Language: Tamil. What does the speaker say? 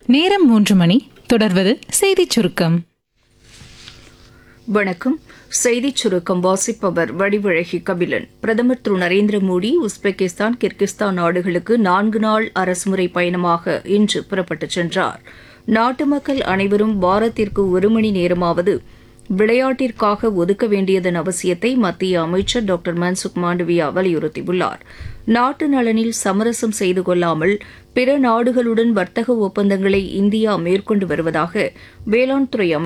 நேரம் மூன்று மணி தொடர்வது செய்திச் சுருக்கம் வணக்கம் செய்திச் சுருக்கம் வாசிப்பவர் வடிவழகி கபிலன் பிரதமர் திரு நரேந்திர மோடி உஸ்பெகிஸ்தான் கிர்கிஸ்தான் நாடுகளுக்கு நான்கு நாள் அரசுமுறை பயணமாக இன்று புறப்பட்டுச் சென்றார் நாட்டு மக்கள் அனைவரும் வாரத்திற்கு ஒரு மணி நேரமாவது விளையாட்டிற்காக ஒதுக்க வேண்டியதன் அவசியத்தை மத்திய அமைச்சர் டாக்டர் மன்சுக் மாண்டவியா வலியுறுத்தியுள்ளார் நாட்டு நலனில் சமரசம் செய்து கொள்ளாமல் பிற நாடுகளுடன் வர்த்தக ஒப்பந்தங்களை இந்தியா மேற்கொண்டு வருவதாக வேளாண் துறை அமைச்சர்